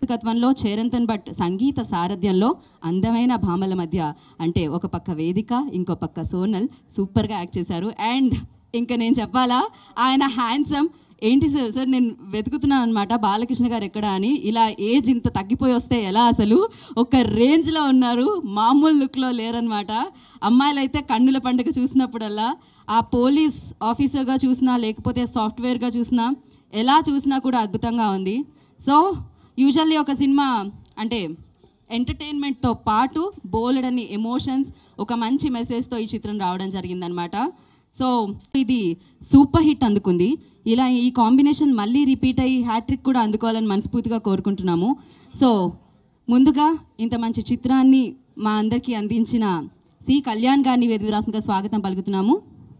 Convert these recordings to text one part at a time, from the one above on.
దర్శకత్వంలో చేరంతన్ భట్ సంగీత సారథ్యంలో అందమైన భామల మధ్య అంటే ఒక పక్క వేదిక ఇంకో పక్క సోనల్ సూపర్గా యాక్ట్ చేశారు అండ్ ఇంకా నేను చెప్పాలా ఆయన హ్యాండ్సమ్ ఏంటి సార్ సార్ నేను వెతుకుతున్నాను అనమాట బాలకృష్ణ గారు ఎక్కడ అని ఇలా ఏజ్ ఇంత తగ్గిపోయి వస్తే ఎలా అసలు ఒక రేంజ్లో ఉన్నారు మామూలు లుక్లో లేరనమాట అమ్మాయిలు అయితే కన్నుల పండుగ చూసినప్పుడల్లా ఆ పోలీస్ ఆఫీసర్గా చూసినా లేకపోతే సాఫ్ట్వేర్గా చూసినా ఎలా చూసినా కూడా అద్భుతంగా ఉంది సో యూజువల్లీ ఒక సినిమా అంటే ఎంటర్టైన్మెంట్తో పాటు బోలెడని ఎమోషన్స్ ఒక మంచి మెసేజ్తో ఈ చిత్రం రావడం జరిగిందనమాట సో ఇది సూపర్ హిట్ అందుకుంది ఇలా ఈ కాంబినేషన్ మళ్ళీ రిపీట్ అయ్యి హ్యాట్రిక్ కూడా అందుకోవాలని మనస్ఫూర్తిగా కోరుకుంటున్నాము సో ముందుగా ఇంత మంచి చిత్రాన్ని మా అందరికీ అందించిన సి కళ్యాణ్ గారిని వేదివిరాసంగా స్వాగతం పలుకుతున్నాము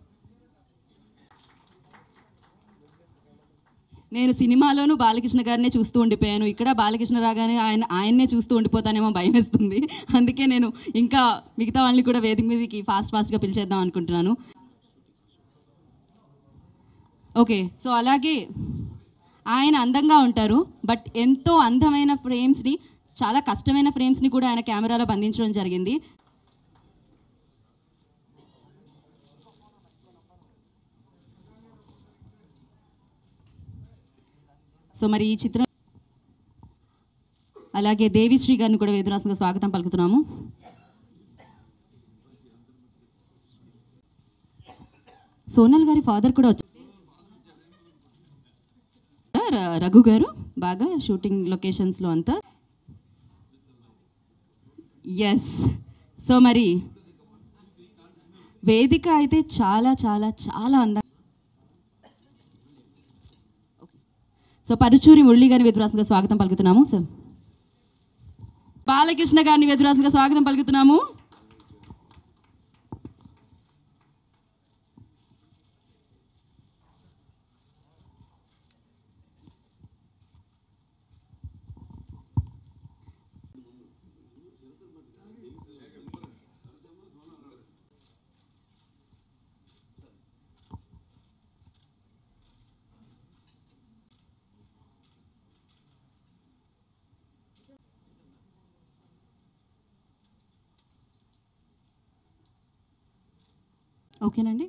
నేను సినిమాలోనూ బాలకృష్ణ గారినే చూస్తూ ఉండిపోయాను ఇక్కడ బాలకృష్ణ రాగానే ఆయన ఆయన్నే చూస్తూ ఉండిపోతానేమో భయం వేస్తుంది అందుకే నేను ఇంకా మిగతా వాళ్ళని కూడా వేదిక మీదకి ఫాస్ట్ ఫాస్ట్గా పిలిచేద్దాం అనుకుంటున్నాను ఓకే సో అలాగే ఆయన అందంగా ఉంటారు బట్ ఎంతో అందమైన ఫ్రేమ్స్ని చాలా కష్టమైన ఫ్రేమ్స్ని కూడా ఆయన కెమెరాలో బంధించడం జరిగింది సో మరి ఈ చిత్రం అలాగే దేవిశ్రీ గారిని కూడా వేదరాసంగా స్వాగతం పలుకుతున్నాము సోనల్ గారి ఫాదర్ కూడా వచ్చారు ర- రఘు గారు బాగా షూటింగ్ లొకేషన్స్లో అంతా ఎస్ సో మరి వేదిక అయితే చాలా చాలా చాలా అందంగా సో పరుచూరి మురళి గారిని వెదురాసంగా స్వాగతం పలుకుతున్నాము సో బాలకృష్ణ గారిని వెదురాసంగా స్వాగతం పలుకుతున్నాము ఓకేనండి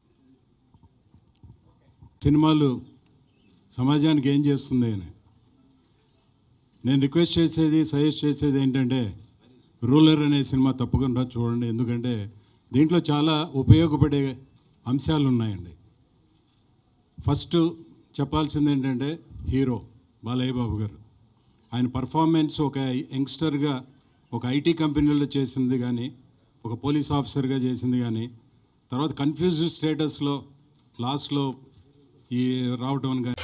సినిమాలు సమాజానికి ఏం చేస్తుంది అని నేను రిక్వెస్ట్ చేసేది సజెస్ట్ చేసేది ఏంటంటే రూలర్ అనే సినిమా తప్పకుండా చూడండి ఎందుకంటే దీంట్లో చాలా ఉపయోగపడే అంశాలు ఉన్నాయండి ఫస్ట్ చెప్పాల్సింది ఏంటంటే హీరో బాలయ్య బాబు గారు ఆయన పర్ఫార్మెన్స్ ఒక యంగ్స్టర్గా ఒక ఐటీ కంపెనీలో చేసింది కానీ ఒక పోలీస్ ఆఫీసర్గా చేసింది కానీ తర్వాత కన్ఫ్యూజ్డ్ స్టేటస్లో లాస్ట్లో ఈ రావటం కానీ